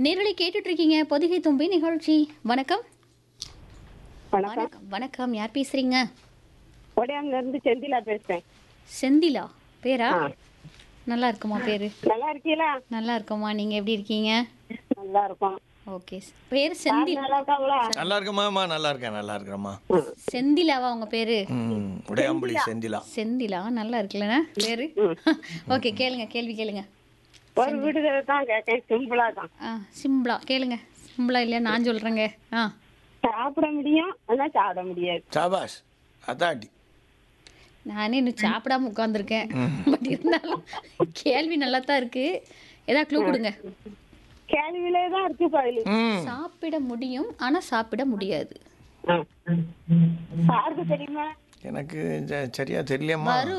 நேரலை கேட்டுட்டு இருக்கீங்க பொதிகை தும்பி நிகழ்ச்சி வணக்கம் வணக்கம் வணக்கம் வணக்கம் யார் பேசுறீங்க ஒடையாங்கல இருந்து செந்திலா பேசுறேன் செந்திலா பேரா ஆ. நல்லா இருக்குமா பேரு நல்லா இருக்கீங்களா நல்லா இருக்கோமா நீங்க எப்படி இருக்கீங்க நல்லா இருக்கும் ஓகே பேர் செந்தில் நல்லா இருக்காங்களா நல்லா இருக்கமாம்மா நல்லா இருக்கேன் நல்லா இருக்கிறேம்மா செந்திலாவா உங்க பேரு ம் உடையாம்புலி செந்திலா செந்திலா நல்லா இருக்குல்லண்ணா பேரு ஓகே கேளுங்க கேள்வி கேளுங்க ஒரு வீடு தான் கேட்கேன் சிம்பிளா தான் ஆ சிம்பிளா கேளுங்க சிம்பிளா இல்லையா நான் சொல்றேங்க ஆ சாப்பிட முடியும் ஆனா சாப்பிட முடியாது சாபாஷ் அதாட்டி நானே இன்னும் சாப்பிடாம உட்காந்துருக்கேன் பட் இருந்தாலும் கேள்வி நல்லா தான் இருக்கு ஏதாவது க்ளூ கொடுங்க கேள்வியிலே தான் இருக்கு பதில் ம் சாப்பிட முடியும் ஆனா சாப்பிட முடியாது யாருக்கு தெரியுமா எனக்கு ச- சரியா தெரியலையம்மா வரும்